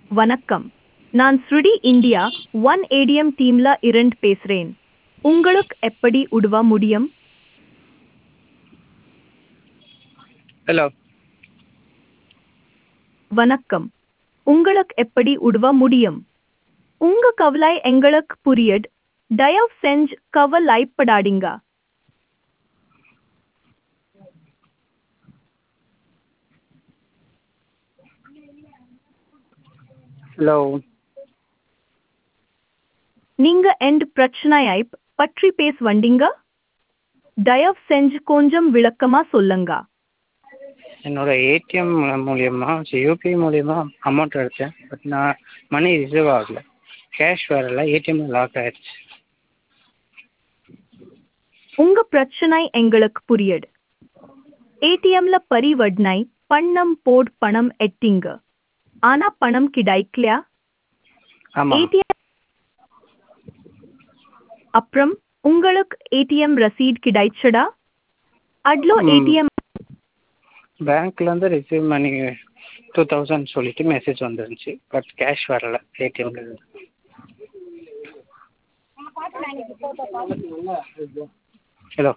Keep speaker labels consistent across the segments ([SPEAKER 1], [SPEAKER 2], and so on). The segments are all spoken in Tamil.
[SPEAKER 1] வணக்கம் நான் ஸ்ருடி இந்தியா ஒன் ஏடிஎம் டீம்ல இருந்து பேசுறேன் உங்களுக்கு எப்படி உதவ முடியும்
[SPEAKER 2] ஹலோ
[SPEAKER 1] வணக்கம் உங்களுக்கு எப்படி உதவ முடியும் உங்க கவலை எங்களுக்கு புரியுது தயவு செஞ்சு கவலைப்படாதீங்க
[SPEAKER 2] ஹலோ
[SPEAKER 1] நீங்க எந்த பிரச்சனையை பற்றி பேச வந்தீங்க தயவு செஞ்சு கொஞ்சம் விளக்கமா சொல்லுங்க
[SPEAKER 2] என்னோட ஏடிஎம் மூலியமா யூபிஐ மூலியமா அமௌண்ட் எடுத்தேன் பட் நான் மணி ரிசீவ் ஆகல கேஷ் வரல ஏடிஎம் லாக் ஆயிடுச்சு
[SPEAKER 1] உங்க பிரச்சனை எங்களுக்கு புரியுது ஏடிஎம்ல பரிவர்த்தனை பணம் போட் பணம் எட்டிங்க ஆனா பணம் கிடைக்கலையா
[SPEAKER 2] ஆமாம்
[SPEAKER 1] ஏடிஎம் அப்புறம் உங்களுக்கு ஏடிஎம் ரசீட் கிடைச்சதா அட்லோ
[SPEAKER 2] ம்.
[SPEAKER 1] ஏடிஎம்
[SPEAKER 2] பேங்க்லேருந்து ரிசீவ் மணி டூ தௌசண்ட் சொல்லிட்டு மெசேஜ் வந்துருந்துச்சு பட் கேஷ் வரல ஏடிஎம்ல இருந்து ஹலோ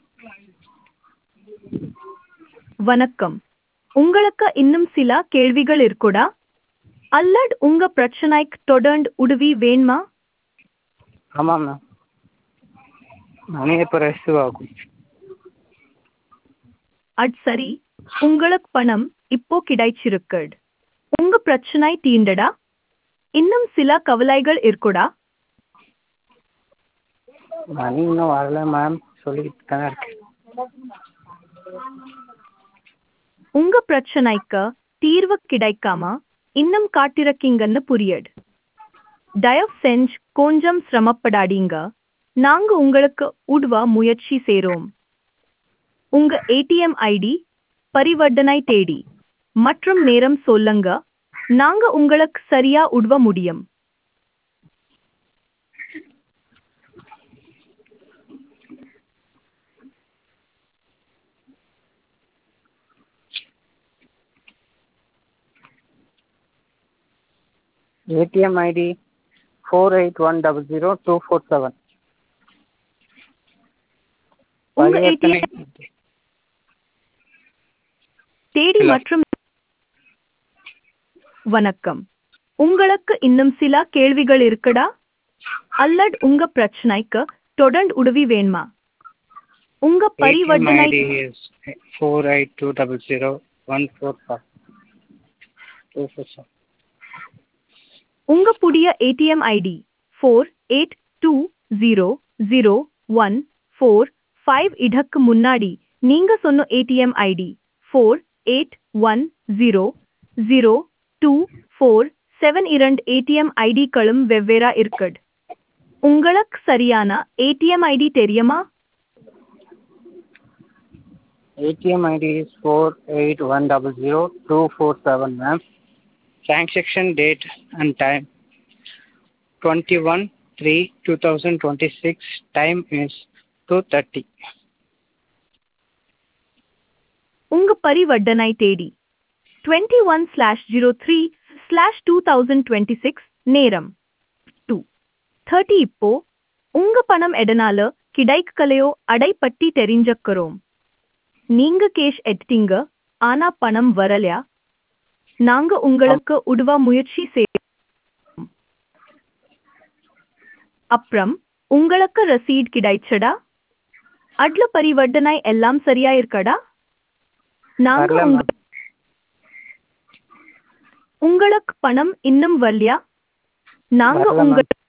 [SPEAKER 1] வணக்கம் உங்களுக்கு இன்னும் சில கேள்விகள் இருக்குடா அல்லது உங்க பிரச்சனைக்கு தொடர்ந்து உதவி வேணுமா
[SPEAKER 2] ஆமாம் மேம் மணி எப்போ ரிசீவ் ஆகும்
[SPEAKER 1] அது சரி உங்களுக்கு பணம் இப்போ கிடைச்சிருக்குது உங்க பிரச்சனை தீண்டடா இன்னும் சில கவலைகள் இருக்குடா
[SPEAKER 2] மணி இன்னும் வரல மேம் சொல்லிக்கிட்டு தானே இருக்கேன்
[SPEAKER 1] உங்க பிரச்சனைக்கு தீர்வு கிடைக்காம இன்னும் காட்டிருக்கீங்கன்னு புரியுது தயவு செஞ்சு கொஞ்சம் சிரமப்படாதீங்க நாங்க உங்களுக்கு உதவ முயற்சி செய்றோம் உங்க ஏடிஎம் ஐடி பரிவர்த்தனை தேடி மற்றும் நேரம் சொல்லுங்க நாங்க உங்களுக்கு சரியா உதவ முடியும்
[SPEAKER 2] ATM ID four eight one double zero two four seven
[SPEAKER 1] உங்க
[SPEAKER 2] பரிவர்த்தனை
[SPEAKER 1] ATM தேடி
[SPEAKER 2] Hello.
[SPEAKER 1] மற்றும் வணக்கம் உங்களுக்கு இன்னும் சில கேள்விகள் இருக்குடா அல்லது உங்க பிரச்சனைக்கு தொடர்ந்து உதவி வேணுமா உங்க பரிவர்த்தனை
[SPEAKER 2] ATM ID is four eight two double zero one four five two four seven.
[SPEAKER 1] உங்க புதிய ATM ID four eight two zero zero one four five இதற்கு முன்னாடி நீங்க சொன்ன ATM ID four eight one zero zero two four seven இரண்டு ஏடிஎம் ஐடிகளும் வெவ்வேறா இருக்குது உங்களுக்கு சரியான ஏடிஎம் ஐடி தெரியுமா
[SPEAKER 2] ATM ID is four eight one double zero two four seven, ma'am. Transaction date and time twenty one three two thousand twenty six. Time is two thirty.
[SPEAKER 1] உங்க பரிவர்த்தனை தேதி twenty one slash zero three slash two thousand twenty six நேரம் டூ தேர்ட்டி இப்போ உங்க பணம் எதனால கிடைக்கலையோ அடைப்பட்டி தெரிஞ்சுக்கிறோம் நீங்க கேஷ் எடுத்தீங்க ஆனா பணம் வரலையா நாங்க உங்களுக்கு உதவ முயற்சி செய்ய அப்புறம் உங்களுக்கு ரசீட் கிடைச்சடா அட்ல பரிவர்த்தனை எல்லாம் சரியா இருக்கடா நாங்க
[SPEAKER 2] வரல
[SPEAKER 1] உங்க
[SPEAKER 2] மேம்
[SPEAKER 1] உங்களுக்கு பணம் இன்னும் வரலையா நாங்க
[SPEAKER 2] வரல
[SPEAKER 1] உங்க
[SPEAKER 2] மேம்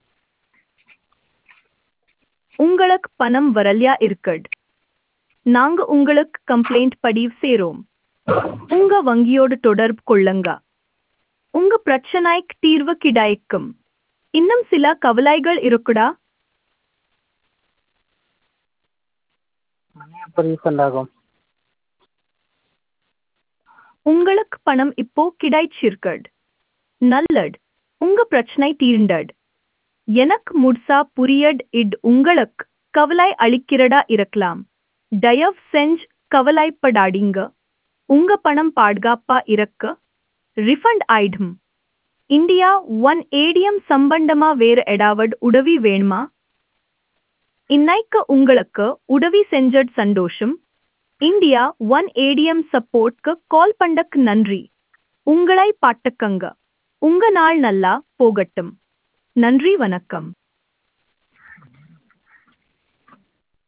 [SPEAKER 1] உங்களுக்கு பணம் வரலையா இருக்குது நாங்க உங்களுக்கு கம்ப்ளைண்ட் பதிவு செய்றோம் உங்க வங்கியோடு தொடர்பு கொள்ளுங்க உங்க பிரச்சனைக்கு தீர்வு கிடைக்கும் இன்னும் சில கவலைகள் இருக்குடா
[SPEAKER 2] மணி எப்போ ரீஃபண்ட் ஆகும்
[SPEAKER 1] உங்களுக்கு பணம் இப்போ கிடைச்சிருக்கட் நல்லட் உங்க பிரச்சனை தீர்ந்தட் எனக்கு முழுசா புரியட் இட் உங்களுக்கு கவலை அளிக்கிறதா இருக்கலாம் தயவு செஞ்சு கவலைப்படாதீங்க உங்க பணம் பாதுகாப்பா இருக்க ரிஃபண்ட் ஆயிடும் இந்தியா ஒன் ஏடிஎம் சம்பந்தமா வேற எடாவட் உதவி வேணுமா இன்னைக்கு உங்களுக்கு உதவி செஞ்சட் சந்தோஷம் இந்தியா ஒன் ஏடிஎம் சப்போர்ட்க்கு கால் பண்ணக்கு நன்றி உங்களை பாட்டுக்கங்க உங்க நாள் நல்லா போகட்டும் நன்றி வணக்கம்